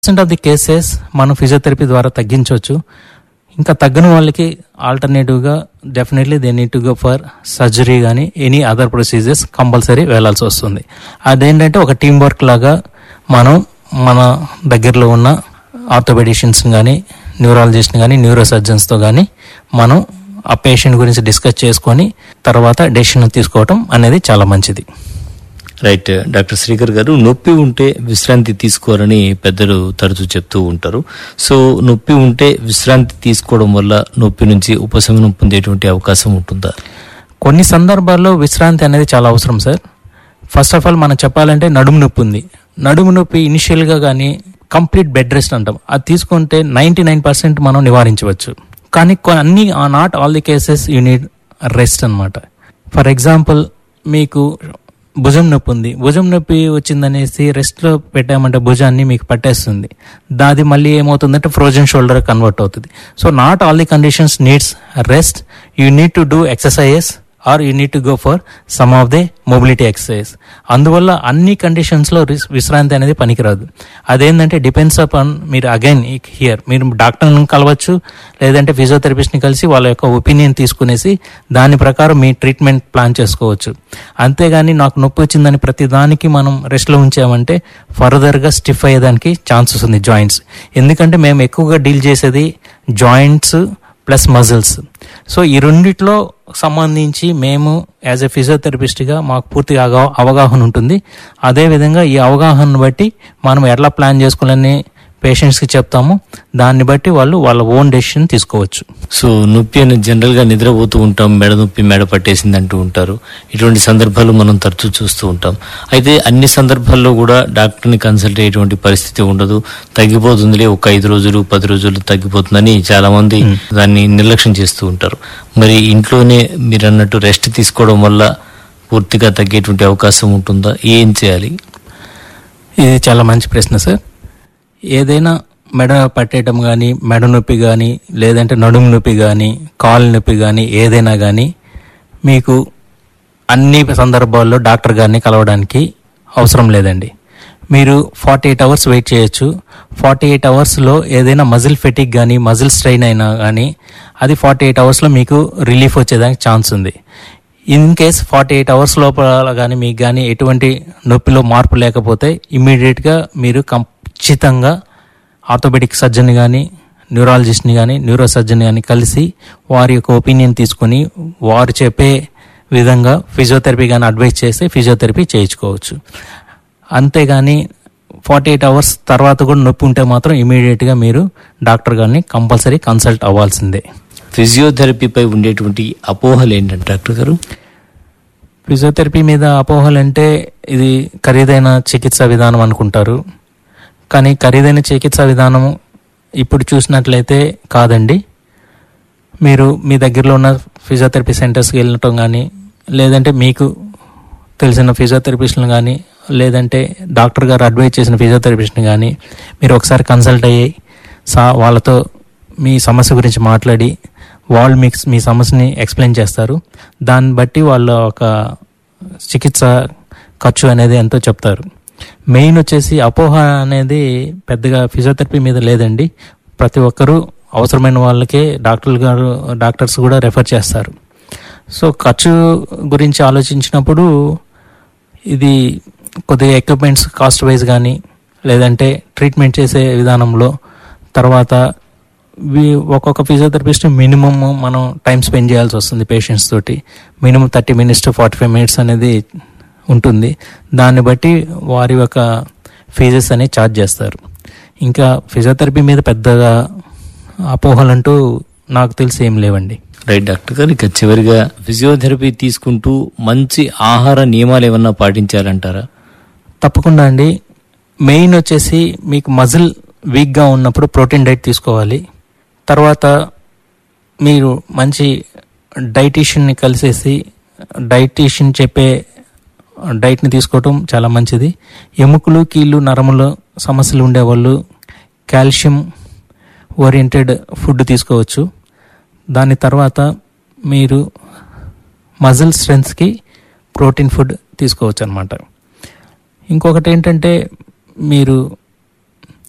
percent of the cases మనం physiotherapy ద్వారా తగ్గించవచ్చు ఇంకా తగ్గని వాళ్ళకి ఆల్టర్నేటివ్గా definitely they need to go for surgery కానీ ఎనీ అదర్ ప్రొసీజర్స్ కంపల్సరీ వెళ్ళాల్సి వస్తుంది అదేంటంటే ఒక టీం వర్క్ లాగా మనం మన దగ్గరలో ఉన్న ఆర్థోపెడిషియన్స్ కానీ న్యూరాలజిస్ట్ కానీ న్యూరో సర్జన్స్తో కానీ మనం ఆ పేషెంట్ గురించి డిస్కస్ చేసుకొని తర్వాత డెసిషన్ తీసుకోవటం అనేది చాలా మంచిది రైట్ డాక్టర్ శ్రీకర్ గారు నొప్పి ఉంటే విశ్రాంతి తీసుకోవాలని పెద్దలు తరచూ చెప్తూ ఉంటారు సో నొప్పి ఉంటే విశ్రాంతి తీసుకోవడం వల్ల నొప్పి నుంచి ఉపశమనం పొందేటువంటి అవకాశం ఉంటుందా కొన్ని సందర్భాల్లో విశ్రాంతి అనేది చాలా అవసరం సార్ ఫస్ట్ ఆఫ్ ఆల్ మనం చెప్పాలంటే నడుము నొప్పి ఉంది నడుము నొప్పి ఇనిషియల్గా కానీ కంప్లీట్ బెడ్ రెస్ట్ అంటాం అది తీసుకుంటే నైంటీ నైన్ పర్సెంట్ మనం నివారించవచ్చు కానీ కొ- అన్ని not all the cases you need rest అనమాట ఫర్ ఎగ్జాంపుల్ మీకు భుజం నొప్పి ఉంది భుజం నొప్పి వచ్చిందనేసి రెస్ట్లో పెట్టామంటే భుజాన్ని మీకు పట్టేస్తుంది దాది మళ్ళీ ఏమవుతుందంటే ఫ్రోజన్ షోల్డర్ కన్వర్ట్ అవుతుంది so not all the conditions needs rest you need to do exercises or you need to go for some of the mobility exercise అందువల్ల అన్ని కండిషన్స్లో విశ్రాంతి అనేది పనికిరాదు అదేంటంటే డిపెండ్స్ అపాన్ మీరు అగైన్ హియర్ మీరు డాక్టర్ని కలవచ్చు లేదంటే ఫిజియోథెరపిస్ట్ని కలిసి వాళ్ళ యొక్క ఒపీనియన్ తీసుకునేసి దాని ప్రకారం మీ ట్రీట్మెంట్ ప్లాన్ చేసుకోవచ్చు అంతేగాని నాకు నొప్పి వచ్చిందని ప్రతి దానికి మనం రెస్ట్లో ఉంచామంటే ఫర్దర్గా స్టిఫ్ అయ్యేదానికి ఛాన్సెస్ ఉంది జాయింట్స్ ఎందుకంటే మేము ఎక్కువగా డీల్ చేసేది జాయింట్స్ ప్లస్ మజిల్స్ సో ఈ రెండిట్లో సంబంధించి మేము యాజ్ ఎ ఫిజియోథెరపిస్ట్గా మాకు పూర్తిగా అవగా- అవగాహన ఉంటుంది అదేవిధంగా ఈ అవగాహనను బట్టి మనం ఎట్లా ప్లాన్ చేసుకోవాలని పేషెంట్స్కి చెప్తాము దాన్ని బట్టి వాళ్ళు వాళ్ళ ఓన్ డెసిషన్ తీసుకోవచ్చు సో నొప్పి అనేది జనరల్ గా నిద్రపోతూ ఉంటాం మెడ నొప్పి మెడ పట్టేసింది అంటూ ఉంటారు ఇటువంటి సందర్భాలు మనం తరచూ చూస్తూ ఉంటాం అయితే అన్ని సందర్భాల్లో కూడా డాక్టర్ని కన్సల్ట్ అయ్యేటువంటి పరిస్థితి ఉండదు తగ్గిపోతుందిలే ఒక ఐదు రోజులు పది రోజులు తగ్గిపోతుందని చాలా మంది దాన్ని నిర్లక్ష్యం చేస్తూ ఉంటారు మరి ఇంట్లోనే మీరు అన్నట్టు రెస్ట్ తీసుకోవడం వల్ల పూర్తిగా తగ్గేటువంటి అవకాశం ఉంటుందా ఏం చేయాలి ఇది చాలా మంచి ప్రశ్న సార్ ఏదైనా మెడ పట్టేయటం కానీ మెడ నొప్పి కానీ లేదంటే నడుము నొప్పి కానీ కాలు నొప్పి కానీ ఏదైనా కానీ మీకు అన్ని సందర్భాల్లో డాక్టర్ గారిని కలవడానికి అవసరం లేదండి మీరు ఫార్టీ ఎయిట్ అవర్స్ వెయిట్ చేయొచ్చు ఫార్టీ ఎయిట్ అవర్స్లో ఏదైనా మజిల్ ఫెటిక్ కానీ మజిల్ స్ట్రెయిన్ అయినా కానీ అది ఫార్టీ ఎయిట్ అవర్స్లో మీకు రిలీఫ్ వచ్చేదానికి ఛాన్స్ ఉంది in case forty eight hours లోపల కానీ మీకు కానీ ఎటువంటి నొప్పిలో మార్పు లేకపోతే ఇమ్మీడియట్గా మీరు ఖచ్చితంగా ఆర్థోపెడిక్ సర్జన్ కానీ న్యూరాలజిస్ట్ని కానీ న్యూరో సర్జన్ కానీ కలిసి వారి యొక్క ఒపీనియన్ తీసుకొని వారు చెప్పే విధంగా ఫిజియోథెరపీ కానీ అడ్వైస్ చేస్తే ఫిజియోథెరపీ చేయించుకోవచ్చు అంతేగాని ఫార్టీ ఎయిట్ అవర్స్ తర్వాత కూడా నొప్పి ఉంటే మాత్రం ఇమీడియట్గా మీరు డాక్టర్ గారిని కంపల్సరీ కన్సల్ట్ అవ్వాల్సిందే ఫిజియోథెరపీపై ఉండేటువంటి అపోహలు ఏంటంటే డాక్టర్ గారు ఫిజియోథెరపీ మీద అపోహలు అంటే ఇది ఖరీదైన చికిత్సా విధానం అనుకుంటారు కానీ ఖరీదైన చికిత్సా విధానం ఇప్పుడు చూసినట్లయితే కాదండి మీరు మీ దగ్గరలో ఉన్న ఫిజియోథెరపీ సెంటర్స్కి వెళ్ళటం కానీ లేదంటే మీకు తెలిసిన ఫిజియోథెరపిస్ట్ని కానీ లేదంటే డాక్టర్ గారు అడ్వైజ్ చేసిన ఫిజియోథెరపిస్ట్ని కానీ మీరు ఒకసారి కన్సల్ట్ అయ్యి సా వాళ్ళతో మీ సమస్య గురించి మాట్లాడి వాళ్ళు మీకు మీ సమస్యని ఎక్స్ప్లెయిన్ చేస్తారు దాన్ని బట్టి వాళ్ళ ఒక చికిత్స ఖర్చు అనేది ఎంతో చెప్తారు మెయిన్ వచ్చేసి అపోహ అనేది పెద్దగా ఫిజియోథెరపీ మీద లేదండి ప్రతి ఒక్కరూ అవసరమైన వాళ్ళకే డాక్టర్లు గారు డాక్టర్స్ కూడా రెఫర్ చేస్తారు సో ఖర్చు గురించి ఆలోచించినప్పుడు ఇది కొద్దిగా ఎక్విప్మెంట్స్ కాస్ట్ వైజ్ కానీ లేదంటే ట్రీట్మెంట్ చేసే విధానంలో తర్వాత వి- ఒక్కొక్క ఫిజియోథెరపిస్ట్ మినిమం మనం టైం స్పెండ్ చేయాల్సి వస్తుంది పేషెంట్స్ తోటి minimum thirty minutes to forty five minutes అనేది ఉంటుంది దాన్ని బట్టి వారి యొక్క ఫీజెస్ అనేవి ఛార్జ్ చేస్తారు ఇంకా ఫిజియోథెరపీ మీద పెద్దగా అపోహలంటూ నాకు తెలిసి ఏం లేవండి రైట్ డాక్టర్ గారు ఇక చివరిగా ఫిజియోథెరపీ తీసుకుంటూ మంచి ఆహార నియమాలు ఏమన్నా పాటించాలంటారా తప్పకుండా అండి మెయిన్ వచ్చేసి మీకు మజిల్ వీక్గా ఉన్నప్పుడు ప్రోటీన్ డైట్ తీసుకోవాలి తర్వాత మీరు మంచి డైటీషియన్ని కలిసేసి డైటీషియన్ చెప్పే డైట్ని తీసుకోవటం చాలా మంచిది ఎముకలు కీళ్ళు నరములు సమస్యలు ఉండేవాళ్ళు కాల్షియం ఓరియంటెడ్ ఫుడ్ తీసుకోవచ్చు దాని తర్వాత మీరు మజిల్ స్ట్రెంగ్త్కి ప్రోటీన్ ఫుడ్ తీసుకోవచ్చు అనమాట ఇంకొకటి ఏంటంటే మీరు